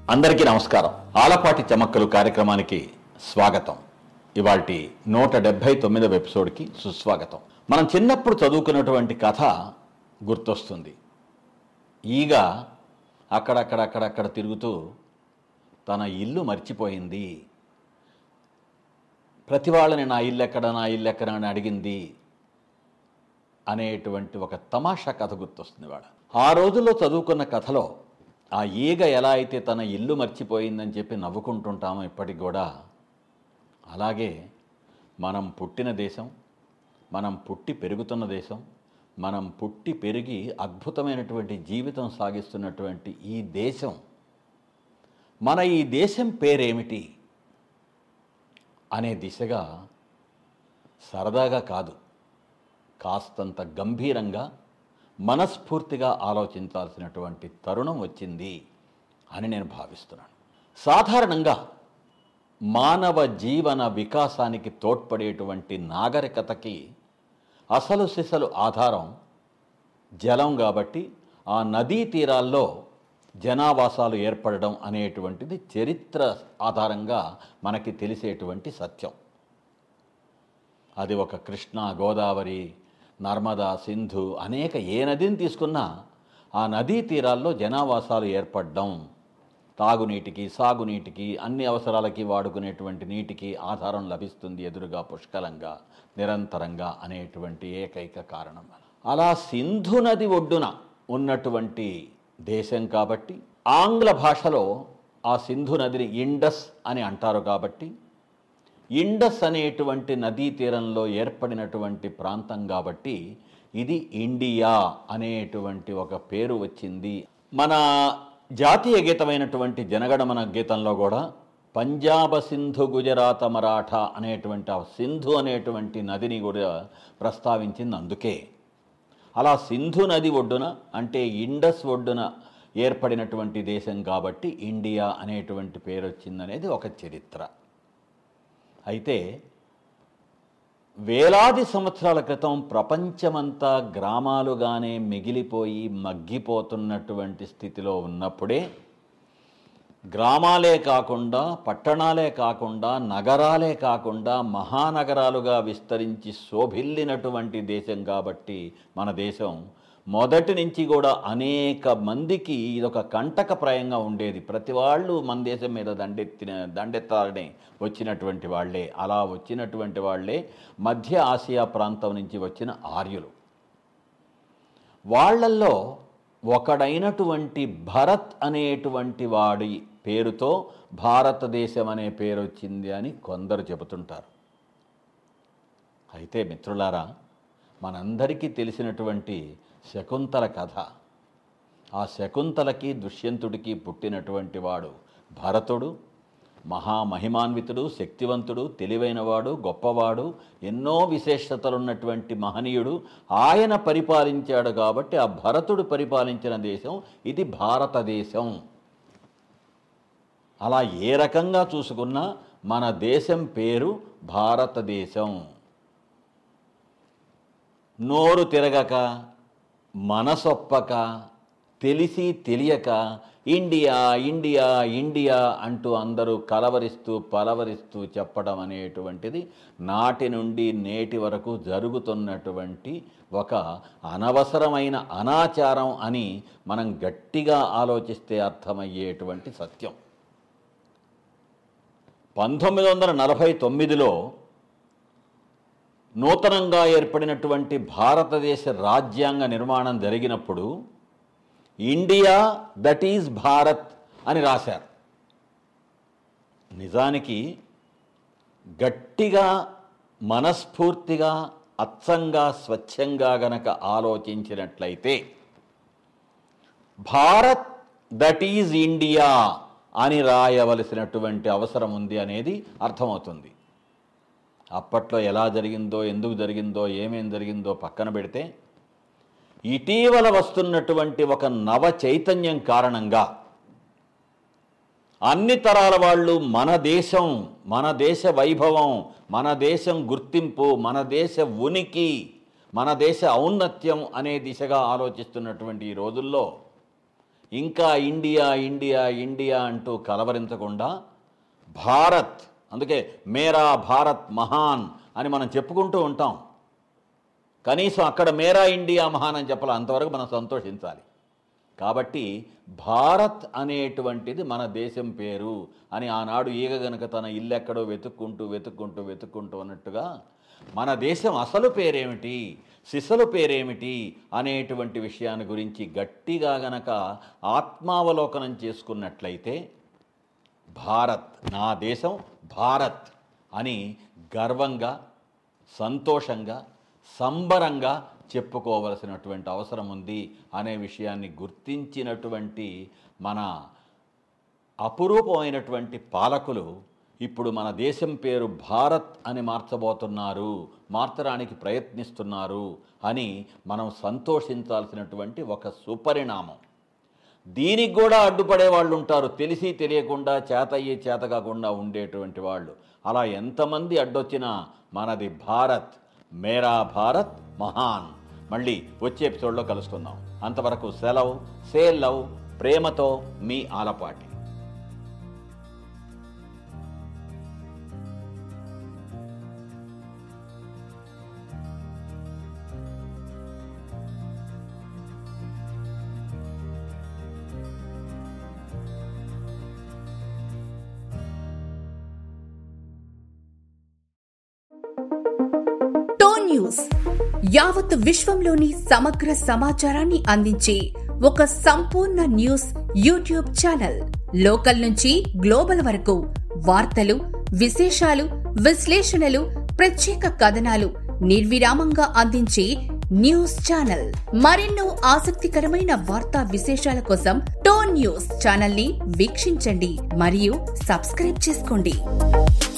అందరికీ నమస్కారం ఆలపాటి చమక్కలు కార్యక్రమానికి స్వాగతం ఇవాల్టి నూట డెబ్భై తొమ్మిదవ ఎపిసోడ్కి సుస్వాగతం మనం చిన్నప్పుడు చదువుకున్నటువంటి కథ గుర్తొస్తుంది ఈగ అక్కడక్కడక్కడక్కడ తిరుగుతూ తన ఇల్లు మర్చిపోయింది ప్రతి వాళ్ళని నా ఇల్లు ఎక్కడ నా ఇల్లు ఎక్కడ అని అడిగింది అనేటువంటి ఒక తమాషా కథ గుర్తొస్తుంది వాడ ఆ రోజుల్లో చదువుకున్న కథలో ఆ ఈగ ఎలా అయితే తన ఇల్లు మర్చిపోయిందని చెప్పి నవ్వుకుంటుంటామో ఇప్పటికి కూడా అలాగే మనం పుట్టిన దేశం మనం పుట్టి పెరుగుతున్న దేశం మనం పుట్టి పెరిగి అద్భుతమైనటువంటి జీవితం సాగిస్తున్నటువంటి ఈ దేశం మన ఈ దేశం పేరేమిటి అనే దిశగా సరదాగా కాదు కాస్తంత గంభీరంగా మనస్ఫూర్తిగా ఆలోచించాల్సినటువంటి తరుణం వచ్చింది అని నేను భావిస్తున్నాను సాధారణంగా మానవ జీవన వికాసానికి తోడ్పడేటువంటి నాగరికతకి అసలు సిసలు ఆధారం జలం కాబట్టి ఆ నదీ తీరాల్లో జనావాసాలు ఏర్పడడం అనేటువంటిది చరిత్ర ఆధారంగా మనకి తెలిసేటువంటి సత్యం అది ఒక కృష్ణ గోదావరి నర్మదా సింధు అనేక ఏ నదిని తీసుకున్నా ఆ నదీ తీరాల్లో జనావాసాలు ఏర్పడడం తాగునీటికి సాగునీటికి అన్ని అవసరాలకి వాడుకునేటువంటి నీటికి ఆధారం లభిస్తుంది ఎదురుగా పుష్కలంగా నిరంతరంగా అనేటువంటి ఏకైక కారణం అలా సింధు నది ఒడ్డున ఉన్నటువంటి దేశం కాబట్టి ఆంగ్ల భాషలో ఆ సింధు నదిని ఇండస్ అని అంటారు కాబట్టి ఇండస్ అనేటువంటి నదీ తీరంలో ఏర్పడినటువంటి ప్రాంతం కాబట్టి ఇది ఇండియా అనేటువంటి ఒక పేరు వచ్చింది మన జాతీయ గీతమైనటువంటి జనగణమన గీతంలో కూడా పంజాబ సింధు గుజరాత మరాఠా అనేటువంటి ఆ సింధు అనేటువంటి నదిని కూడా ప్రస్తావించింది అందుకే అలా సింధు నది ఒడ్డున అంటే ఇండస్ ఒడ్డున ఏర్పడినటువంటి దేశం కాబట్టి ఇండియా అనేటువంటి పేరు వచ్చిందనేది ఒక చరిత్ర అయితే వేలాది సంవత్సరాల క్రితం ప్రపంచమంతా గ్రామాలుగానే మిగిలిపోయి మగ్గిపోతున్నటువంటి స్థితిలో ఉన్నప్పుడే గ్రామాలే కాకుండా పట్టణాలే కాకుండా నగరాలే కాకుండా మహానగరాలుగా విస్తరించి శోభిల్లినటువంటి దేశం కాబట్టి మన దేశం మొదటి నుంచి కూడా అనేక మందికి ఇదొక కంటకప్రాయంగా ఉండేది ప్రతి వాళ్ళు మన దేశం మీద దండెత్తిన దండెత్తాలని వచ్చినటువంటి వాళ్ళే అలా వచ్చినటువంటి వాళ్ళే మధ్య ఆసియా ప్రాంతం నుంచి వచ్చిన ఆర్యులు వాళ్ళల్లో ఒకడైనటువంటి భరత్ అనేటువంటి వాడి పేరుతో భారతదేశం అనే పేరు వచ్చింది అని కొందరు చెబుతుంటారు అయితే మిత్రులారా మనందరికీ తెలిసినటువంటి శకుంతల కథ ఆ శకుంతలకి దుష్యంతుడికి పుట్టినటువంటి వాడు భరతుడు మహామహిమాన్వితుడు శక్తివంతుడు తెలివైనవాడు గొప్పవాడు ఎన్నో విశేషతలున్నటువంటి మహనీయుడు ఆయన పరిపాలించాడు కాబట్టి ఆ భరతుడు పరిపాలించిన దేశం ఇది భారతదేశం అలా ఏ రకంగా చూసుకున్నా మన దేశం పేరు భారతదేశం నోరు తిరగక మనసొప్పక తెలిసి తెలియక ఇండియా ఇండియా ఇండియా అంటూ అందరూ కలవరిస్తూ పలవరిస్తూ చెప్పడం అనేటువంటిది నాటి నుండి నేటి వరకు జరుగుతున్నటువంటి ఒక అనవసరమైన అనాచారం అని మనం గట్టిగా ఆలోచిస్తే అర్థమయ్యేటువంటి సత్యం పంతొమ్మిది వందల నలభై తొమ్మిదిలో నూతనంగా ఏర్పడినటువంటి భారతదేశ రాజ్యాంగ నిర్మాణం జరిగినప్పుడు ఇండియా దట్ ఈజ్ భారత్ అని రాశారు నిజానికి గట్టిగా మనస్ఫూర్తిగా అచ్చంగా స్వచ్ఛంగా గనక ఆలోచించినట్లయితే భారత్ దట్ ఈజ్ ఇండియా అని రాయవలసినటువంటి అవసరం ఉంది అనేది అర్థమవుతుంది అప్పట్లో ఎలా జరిగిందో ఎందుకు జరిగిందో ఏమేం జరిగిందో పక్కన పెడితే ఇటీవల వస్తున్నటువంటి ఒక నవ చైతన్యం కారణంగా అన్ని తరాల వాళ్ళు మన దేశం మన దేశ వైభవం మన దేశం గుర్తింపు మన దేశ ఉనికి మన దేశ ఔన్నత్యం అనే దిశగా ఆలోచిస్తున్నటువంటి ఈ రోజుల్లో ఇంకా ఇండియా ఇండియా ఇండియా అంటూ కలవరించకుండా భారత్ అందుకే మేరా భారత్ మహాన్ అని మనం చెప్పుకుంటూ ఉంటాం కనీసం అక్కడ మేరా ఇండియా మహాన్ అని చెప్పాలి అంతవరకు మనం సంతోషించాలి కాబట్టి భారత్ అనేటువంటిది మన దేశం పేరు అని ఆనాడు ఈగ గనుక తన ఇల్లు ఎక్కడో వెతుక్కుంటూ వెతుక్కుంటూ వెతుక్కుంటూ అన్నట్టుగా మన దేశం అసలు పేరేమిటి సిసలు పేరేమిటి అనేటువంటి విషయాన్ని గురించి గట్టిగా గనక ఆత్మావలోకనం చేసుకున్నట్లయితే భారత్ నా దేశం భారత్ అని గర్వంగా సంతోషంగా సంబరంగా చెప్పుకోవలసినటువంటి అవసరం ఉంది అనే విషయాన్ని గుర్తించినటువంటి మన అపురూపమైనటువంటి పాలకులు ఇప్పుడు మన దేశం పేరు భారత్ అని మార్చబోతున్నారు మార్చడానికి ప్రయత్నిస్తున్నారు అని మనం సంతోషించాల్సినటువంటి ఒక సుపరిణామం దీనికి కూడా అడ్డుపడే వాళ్ళు ఉంటారు తెలిసి తెలియకుండా చేత అయ్యి చేత కాకుండా ఉండేటువంటి వాళ్ళు అలా ఎంతమంది అడ్డొచ్చినా మనది భారత్ మేరా భారత్ మహాన్ మళ్ళీ వచ్చే ఎపిసోడ్లో కలుసుకుందాం అంతవరకు సెలవు సేల్ లవ్ ప్రేమతో మీ ఆలపాటి టోన్ న్యూస్ యావత్ విశ్వంలోని సమగ్ర సమాచారాన్ని అందించే ఒక సంపూర్ణ న్యూస్ యూట్యూబ్ ఛానల్ లోకల్ నుంచి గ్లోబల్ వరకు వార్తలు విశేషాలు విశ్లేషణలు ప్రత్యేక కథనాలు నిర్విరామంగా అందించే న్యూస్ ఛానల్ మరెన్నో ఆసక్తికరమైన వార్తా విశేషాల కోసం టోన్ న్యూస్ ఛానల్ ని వీక్షించండి మరియు సబ్స్క్రైబ్ చేసుకోండి